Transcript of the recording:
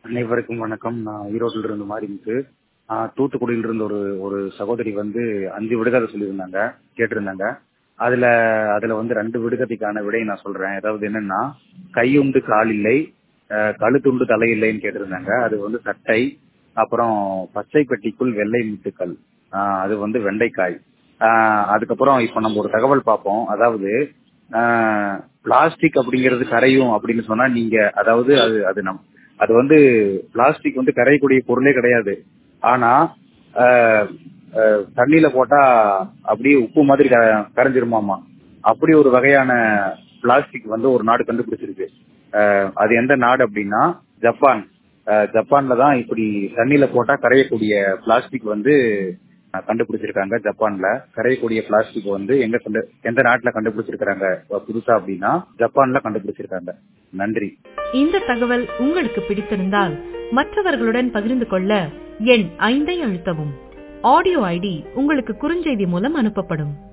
அனைவருக்கும் வணக்கம் நான் ஈரோட்டில் இருந்து மாறிமுத்து ஆஹ் தூத்துக்குடியில இருந்து ஒரு ஒரு சகோதரி வந்து அஞ்சு விடுகதை சொல்லியிருந்தாங்க கேட்டிருந்தாங்க அதுல அதுல வந்து ரெண்டு விடுகதைக்கான விடையை நான் சொல்றேன் அதாவது என்னன்னா கையுண்டு கால் இல்லை ஆஹ் கழுத்துண்டு தலை இல்லைன்னு கேட்டிருந்தாங்க அது வந்து சட்டை அப்புறம் பச்சை பெட்டிக்குள் வெள்ளை முத்துக்கள் ஆஹ் அது வந்து வெண்டைக்காய் ஆஹ் அதுக்கப்புறம் இப்ப நம்ம ஒரு தகவல் பார்ப்போம் அதாவது பிளாஸ்டிக் அப்படிங்கிறது கரையும் அப்படின்னு சொன்னா நீங்க அதாவது அது அது நம் அது வந்து பிளாஸ்டிக் வந்து கரையக்கூடிய பொருளே கிடையாது ஆனா ஆஹ் ஆஹ் தண்ணியில போட்டா அப்படியே உப்பு மாதிரி க- கரைஞ்சிருமாமா அப்படி ஒரு வகையான பிளாஸ்டிக் வந்து ஒரு நாடு கண்டுபிடிச்சிருக்கு ஆஹ் அது எந்த நாடு அப்படின்னா ஜப்பான் ஆஹ் ஜப்பான்ல தான் இப்படி தண்ணியில போட்டா கரையக்கூடிய பிளாஸ்டிக் வந்து ஆஹ் கண்டுபிடிச்சிருக்காங்க ஜப்பான்ல கரையக்கூடிய பிளாஸ்டிக் வந்து எங்க கண்டு எந்த நாட்டுல கண்டுபிடிச்சிருக்காங்க புதுசா அப்படின்னா ஜப்பான்ல கண்டுபிடிச்சிருக்காங்க நன்றி இந்த தகவல் உங்களுக்கு பிடித்திருந்தால் மற்றவர்களுடன் பகிர்ந்து கொள்ள எண் ஐந்தை அழுத்தவும் ஆடியோ ஐடி உங்களுக்கு குறுஞ்செய்தி மூலம் அனுப்பப்படும்